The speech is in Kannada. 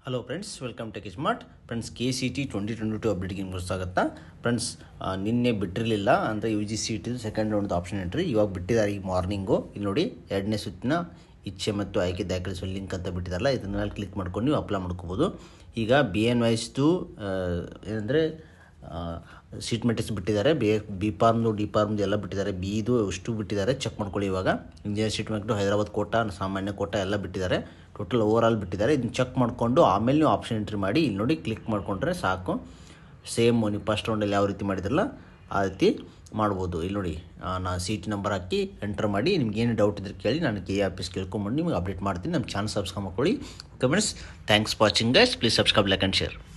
hello friends welcome tech smart friends K C T twenty twenty two ಅಪ್ಡೇಟಿಗೆ ನಿಮ್ಗೆ ಸ್ವಾಗತ ಫ್ರೆಂಡ್ಸ್ ಆ, ನಿನ್ನೆ ಬಿಟ್ಟಿರಲಿಲ್ಲ ಅಂದರೆ U G C T second round option entry ಇವಾಗ ಬಿಟ್ಟಿದ್ದಾರೆ ಈಗ ಮಾರ್ನಿಂಗು ಇಲ್ಲಿ ನೋಡಿ ಎರಡನೇ ಸುತ್ತಿನ ಇಚ್ಛೆ ಮತ್ತು ಆಯ್ಕೆ ದಾಖಲಿಸುವ ಲಿಂಕ್ ಅಂತ ಬಿಟ್ಟಿದ್ದಾರಲ್ಲ ಇದನ್ನ ಮೇಲೆ ಕ್ಲಿಕ್ ಮಾಡ್ಕೊಂಡು ನೀವು ಅಪ್ಲೈ ಮಾಡ್ಕೋಬೋದು ಈಗ ಬಿ ಎನ್ ವೈಸ್ದು ಏನಂದರೆ ಸೀಟ್ ಮೆಟ್ರಿಕ್ಸ್ ಬಿಟ್ಟಿದ್ದಾರೆ ಬಿ ಬಿ ಫಾರ್ಮ್ದು ಡಿ ಫಾರ್ಮ್ದು ಎಲ್ಲ ಬಿಟ್ಟಿದ್ದಾರೆ ಬಿದು ಅಷ್ಟು ಬಿಟ್ಟಿದ್ದಾರೆ ಚೆಕ್ ಮಾಡ್ಕೊಳ್ಳಿ ಇವಾಗ ಇಂಜಿನಿಯರ್ ಸೀಟ್ ಮೆಟ್ರು ಹೈದರಾಬಾದ್ ಕೋಟ ಸಾಮಾನ್ಯ ಕೋಟ ಎಲ್ಲ ಬಿಟ್ಟಿದ್ದಾರೆ ಟೋಟಲ್ ಓವರ್ ಆಲ್ ಬಿಟ್ಟಿದ್ದಾರೆ ಇದನ್ನ ಚೆಕ್ ಮಾಡಿಕೊಂಡು ಆಮೇಲೆ ನೀವು ಆಪ್ಷನ್ ಎಂಟ್ರಿ ಮಾಡಿ ಇಲ್ಲಿ ನೋಡಿ ಕ್ಲಿಕ್ ಮಾಡಿಕೊಂಡ್ರೆ ಸಾಕು ಸೇಮ್ ನೀವು ಫಸ್ಟ್ ರೌಂಡಲ್ಲಿ ಯಾವ ರೀತಿ ಮಾಡಿದ್ರಲ್ಲ ಆ ರೀತಿ ಮಾಡ್ಬೋದು ಇಲ್ಲಿ ನೋಡಿ ನಾನು ಸೀಟ್ ನಂಬರ್ ಹಾಕಿ ಎಂಟರ್ ಮಾಡಿ ನಿಮ್ಗೆ ಏನು ಡೌಟ್ ಇದ್ರೆ ಕೇಳಿ ನಾನು ಕೆ ಆಫೀಸ್ ಕೇಳ್ಕೊಂಬಂದು ನಿಮ್ಗೆ ಅಪ್ಡೇಟ್ ಮಾಡ್ತೀನಿ ನಮ್ಮ ಚಾನಲ್ ಸಬ್ಸ್ಕ್ರೈಬ್ ಮಾಡ್ಕೊಳ್ಳಿ okay friends thanks watching guys please subscribe like and share